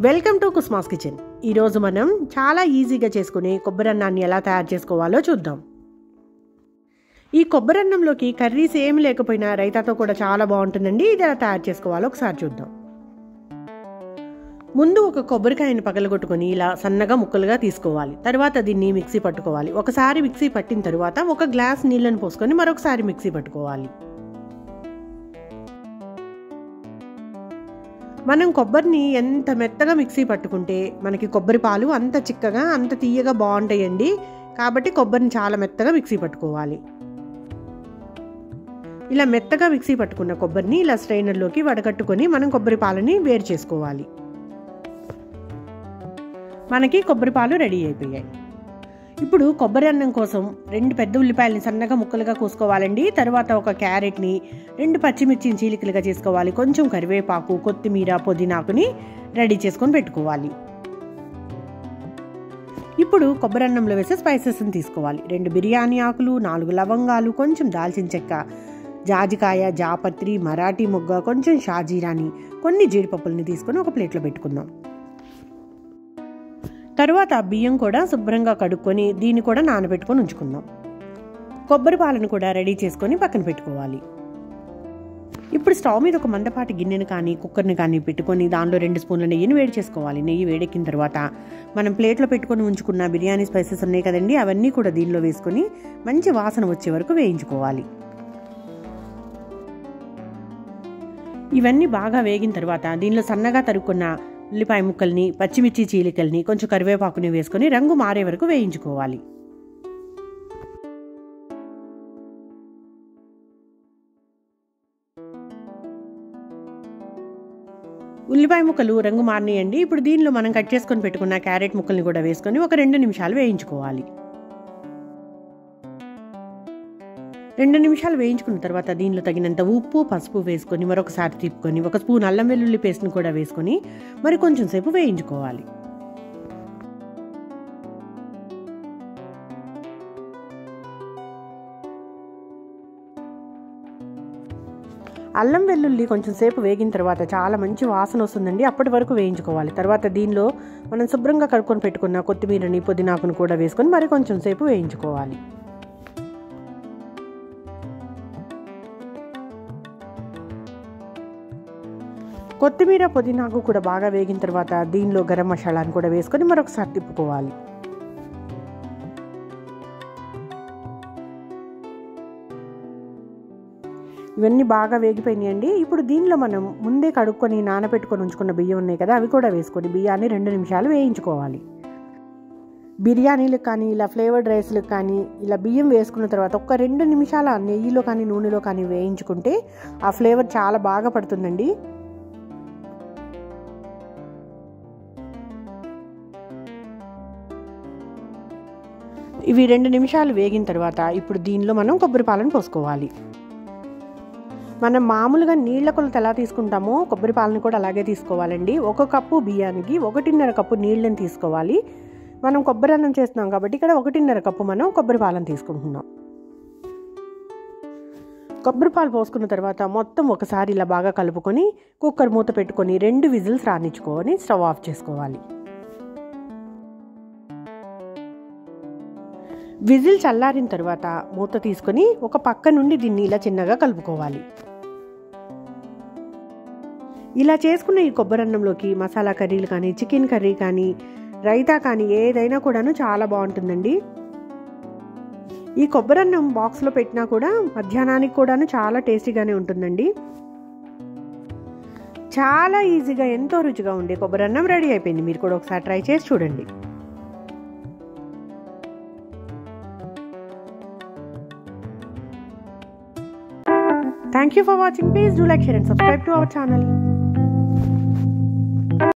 Welcome to కుస్మాస్ kitchen ఈరోజు మనం చాలా ఈజీగా చేసుకునే కొబ్బరి అన్నాన్ని ఎలా తయారు చేసుకోవాలో చూద్దాం ఈ కొబ్బరి అన్నంలోకి కర్రీస్ ఏమి లేకపోయినా రైతాతో కూడా చాలా బాగుంటుందండి ఇది ఎలా తయారు చేసుకోవాలో ఒకసారి చూద్దాం ముందు ఒక కొబ్బరికాయని పగలగొట్టుకొని ఇలా సన్నగా ముక్కలుగా తీసుకోవాలి తర్వాత దీన్ని మిక్సీ పట్టుకోవాలి ఒకసారి మిక్సీ పట్టిన తర్వాత ఒక గ్లాస్ నీళ్ళని పోసుకొని మరొకసారి మిక్సీ పట్టుకోవాలి మనం కొబ్బరిని ఎంత మెత్తగా మిక్సీ పట్టుకుంటే మనకి కొబ్బరి పాలు అంత చిక్కగా అంత తీయగా బాగుంటాయండి కాబట్టి కొబ్బరిని చాలా మెత్తగా మిక్సీ పట్టుకోవాలి ఇలా మెత్తగా మిక్సీ పట్టుకున్న కొబ్బరిని ఇలా స్ట్రైనర్లోకి వడగట్టుకొని మనం కొబ్బరి పాలని వేరు చేసుకోవాలి మనకి కొబ్బరి పాలు రెడీ అయిపోయాయి ఇప్పుడు కొబ్బరి అన్నం కోసం రెండు పెద్ద ఉల్లిపాయలని సన్నగా ముక్కలుగా కోసుకోవాలండి తర్వాత ఒక క్యారెట్ని రెండు పచ్చిమిర్చిని చీలికలుగా చేసుకోవాలి కొంచెం కరివేపాకు కొత్తిమీర పుదీనాకుని రెడీ చేసుకొని పెట్టుకోవాలి ఇప్పుడు కొబ్బరి అన్నంలో వేసే స్పైసెస్ని తీసుకోవాలి రెండు బిర్యానీ ఆకులు నాలుగు లవంగాలు కొంచెం దాల్చిన చెక్క జాజికాయ జాపత్రి మరాఠీ మొగ్గ కొంచెం షాజీరాని కొన్ని జీడిపప్పుల్ని తీసుకొని ఒక ప్లేట్లో పెట్టుకుందాం తరువాత బియ్యం కూడా శుభ్రంగా కడుక్కొని దీన్ని కూడా నానబెట్టుకొని ఉంచుకుందాం కొబ్బరి పాలను కూడా రెడీ చేసుకొని పక్కన పెట్టుకోవాలి ఇప్పుడు స్టవ్ మీద ఒక మందపాటి గిన్నెను కానీ కుక్కర్ని కానీ పెట్టుకొని దానిలో రెండు స్పూన్ల నెయ్యిని వేడి చేసుకోవాలి నెయ్యి వేడెక్కిన తర్వాత మనం ప్లేట్లో పెట్టుకొని ఉంచుకున్న బిర్యానీ స్పైసెస్ ఉన్నాయి కదండి అవన్నీ కూడా దీనిలో వేసుకొని మంచి వాసన వచ్చే వరకు వేయించుకోవాలి ఇవన్నీ బాగా వేగిన తర్వాత దీనిలో సన్నగా తరుక్కున్న ఉల్లిపాయ ముక్కల్ని పచ్చిమిర్చి చీలికల్ని కొంచెం కరివేపాకుని వేసుకొని రంగు మారే వరకు వేయించుకోవాలి ఉల్లిపాయ ముక్కలు రంగు మారినాయండి ఇప్పుడు దీనిలో మనం కట్ చేసుకొని పెట్టుకున్న క్యారెట్ ముక్కల్ని కూడా వేసుకొని ఒక రెండు నిమిషాలు వేయించుకోవాలి రెండు నిమిషాలు వేయించుకున్న తర్వాత దీనిలో తగినంత ఉప్పు పసుపు వేసుకొని మరొకసారి తిప్పుకొని ఒక స్పూన్ అల్లం వెల్లుల్లి పేస్ట్ని కూడా వేసుకొని మరి కొంచెం సేపు వేయించుకోవాలి అల్లం వెల్లుల్లి కొంచెం సేపు వేగిన తర్వాత చాలా మంచి వాసన వస్తుందండి అప్పటి వరకు వేయించుకోవాలి తర్వాత దీనిలో మనం శుభ్రంగా కడుక్కొని పెట్టుకున్న కొత్తిమీరని పుదీనాకును కూడా వేసుకొని మరి కొంచెం సేపు వేయించుకోవాలి కొత్తిమీర పుదీనాకు కూడా బాగా వేగిన తర్వాత దీనిలో గరం మసాలాను కూడా వేసుకొని మరొకసారి తిప్పుకోవాలి ఇవన్నీ బాగా వేగిపోయినాయండి ఇప్పుడు దీనిలో మనం ముందే కడుక్కొని నానబెట్టుకొని ఉంచుకున్న బియ్యం ఉన్నాయి కదా అవి కూడా వేసుకొని బియ్యాన్ని రెండు నిమిషాలు వేయించుకోవాలి బిర్యానీలకు కానీ ఇలా ఫ్లేవర్డ్ రైస్లకు కానీ ఇలా బియ్యం వేసుకున్న తర్వాత ఒక రెండు నిమిషాల నెయ్యిలో కానీ నూనెలో కానీ వేయించుకుంటే ఆ ఫ్లేవర్ చాలా బాగా పడుతుందండి ఇవి రెండు నిమిషాలు వేగిన తర్వాత ఇప్పుడు దీనిలో మనం కొబ్బరి పాలను పోసుకోవాలి మనం మామూలుగా నీళ్ల కొలత ఎలా తీసుకుంటామో కొబ్బరి పాలను కూడా అలాగే తీసుకోవాలండి ఒక కప్పు బియ్యానికి ఒకటిన్నర కప్పు నీళ్ళని తీసుకోవాలి మనం కొబ్బరి అన్నం చేస్తున్నాం కాబట్టి ఇక్కడ ఒకటిన్నర కప్పు మనం కొబ్బరి పాలను తీసుకుంటున్నాం కొబ్బరి పాలు పోసుకున్న తర్వాత మొత్తం ఒకసారి ఇలా బాగా కలుపుకొని కుక్కర్ మూత పెట్టుకొని రెండు విజిల్స్ రానిచ్చుకొని స్టవ్ ఆఫ్ చేసుకోవాలి విజిల్ చల్లారిన తర్వాత మూత తీసుకొని ఒక పక్క నుండి దీన్ని ఇలా చిన్నగా కలుపుకోవాలి ఇలా చేసుకున్న ఈ కొబ్బరి అన్నంలోకి మసాలా కర్రీలు కానీ చికెన్ కర్రీ కానీ రైతా కానీ ఏదైనా కూడాను చాలా బాగుంటుందండి ఈ కొబ్బరి అన్నం బాక్స్లో పెట్టినా కూడా మధ్యాహ్నానికి కూడాను చాలా టేస్టీగానే ఉంటుందండి చాలా ఈజీగా ఎంతో రుచిగా ఉండే కొబ్బరి అన్నం రెడీ అయిపోయింది మీరు కూడా ఒకసారి ట్రై చేసి చూడండి Thank you for watching. Please do like, share and subscribe to our channel.